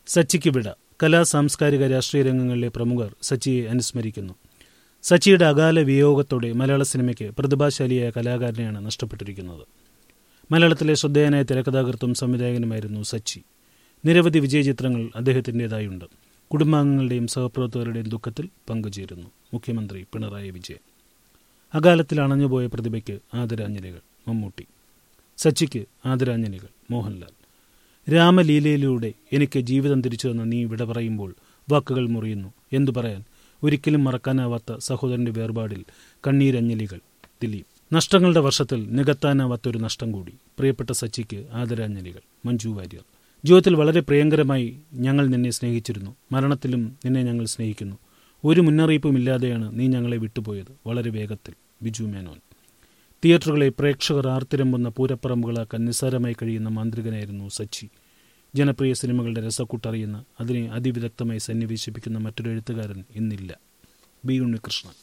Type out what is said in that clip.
സച്ചിക്ക് വിട കലാ സാംസ്കാരിക രാഷ്ട്രീയ രംഗങ്ങളിലെ പ്രമുഖർ സച്ചിയെ അനുസ്മരിക്കുന്നു സച്ചിയുടെ അകാല വിയോഗത്തോടെ മലയാള സിനിമയ്ക്ക് പ്രതിഭാശാലിയായ കലാകാരനെയാണ് നഷ്ടപ്പെട്ടിരിക്കുന്നത് മലയാളത്തിലെ ശ്രദ്ധേയനായ തിരക്കഥാകൃത്തും സംവിധായകനുമായിരുന്നു സച്ചി നിരവധി വിജയചിത്രങ്ങൾ അദ്ദേഹത്തിൻ്റെതായുണ്ട് കുടുംബാംഗങ്ങളുടെയും സഹപ്രവർത്തകരുടെയും ദുഃഖത്തിൽ പങ്കുചേരുന്നു മുഖ്യമന്ത്രി പിണറായി വിജയൻ അകാലത്തിൽ അണഞ്ഞുപോയ പ്രതിഭയ്ക്ക് ആദരാഞ്ജലികൾ മമ്മൂട്ടി സച്ചിക്ക് ആദരാഞ്ജലികൾ മോഹൻലാൽ രാമലീലയിലൂടെ എനിക്ക് ജീവിതം തിരിച്ചു തന്ന നീ വിട പറയുമ്പോൾ വാക്കുകൾ മുറിയുന്നു എന്തു പറയാൻ ഒരിക്കലും മറക്കാനാവാത്ത സഹോദരന്റെ വേർപാടിൽ കണ്ണീരഞ്ജലികൾ ദിലീപ് നഷ്ടങ്ങളുടെ വർഷത്തിൽ നികത്താനാവാത്ത ഒരു നഷ്ടം കൂടി പ്രിയപ്പെട്ട സച്ചിക്ക് ആദരാഞ്ജലികൾ മഞ്ജു വാര്യർ ജീവിതത്തിൽ വളരെ പ്രിയങ്കരമായി ഞങ്ങൾ നിന്നെ സ്നേഹിച്ചിരുന്നു മരണത്തിലും നിന്നെ ഞങ്ങൾ സ്നേഹിക്കുന്നു ഒരു മുന്നറിയിപ്പുമില്ലാതെയാണ് നീ ഞങ്ങളെ വിട്ടുപോയത് വളരെ വേഗത്തിൽ ബിജു മേനോൻ തിയേറ്ററുകളെ പ്രേക്ഷകർ ആർത്തിരമ്പുന്ന പൂരപ്പറമ്പുകളാക്കാൻ നിസ്സാരമായി കഴിയുന്ന മാന്ത്രികനായിരുന്നു സച്ചി ജനപ്രിയ സിനിമകളുടെ രസക്കൂട്ടറിയുന്ന അതിനെ അതിവിദഗ്ധമായി സന്നിവേശിപ്പിക്കുന്ന മറ്റൊരു എഴുത്തുകാരൻ ഇന്നില്ല ബി ഉണ്ണികൃഷ്ണൻ